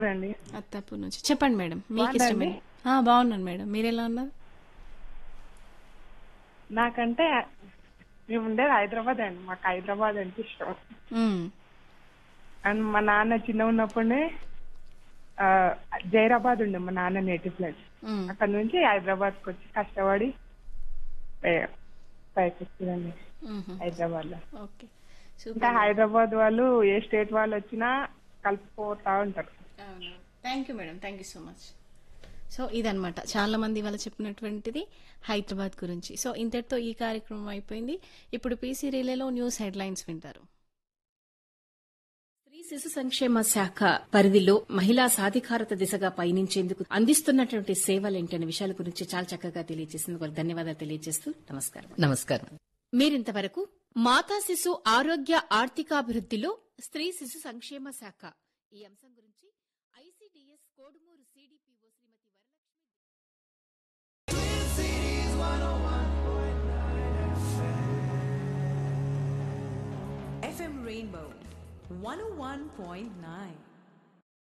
అండి అత్తాపూర్ నుంచి చెప్పండి మేడం మీకు బాగున్నారా ఇష్టమైన ఆ, బాగున్నాను మేడం మీరు ఎలా ఉన్నారు నాకంటే మేము ఉండేది హైదరాబాద్ అండి మాకు హైదరాబాద్ అంటే ఇష్టం మ్మ్. అండ్ మా నాన్న చిన్న ఉన్నప్పుడే ఆ, జైరాబాద్ ఉండే మా నాన్న నేటివ్ ప్లేస్ మ్మ్. అక్కడ నుంచి హైదరాబాద్కి వచ్చి కష్టపడి పై- పైకి వచ్చిందండి మ్మ్. హైదరాబాద్ లో ఓకే ఇంకా సూపర్ హైదరాబాద్ వాళ్ళు ఏ స్టేట్ వాళ్ళు వచ్చినా కలిసిపోతా ఉంటారు thank you madam thank you so much so ఇదనమాట చాలా మంది వాళ్ళు చెప్పినటువంటిది హైదరాబాద్ గురించి సో ఇంతటితో ఈ కార్యక్రమం అయిపోయింది ఇప్పుడు పీసీ రిలేలో న్యూస్ హెడ్లైన్స్ వింటారు స్త్రీ శిశు సంక్షేమ శాఖ పరిధిలో మహిళా సాధికారత దిశగా పయనించేందుకు అందిస్తున్నటువంటి సేవలేంటనే విషయాల గురించి చాలా చక్కగా తెలియజేసినందుకు వారికి ధన్యవాదాలు తెలియజేస్తూ నమస్కారం నమస్కారం మీరింతవరకు మాతా శిశు ఆరోగ్య ఆర్థికాభివృద్ధిలో స్త్రీ శిశు సంక్షేమ శాఖ ఈ అంశం గురించి ICDS Kodumuru CDPO Srimathi Varalakshmi FM Rainbow 101.9.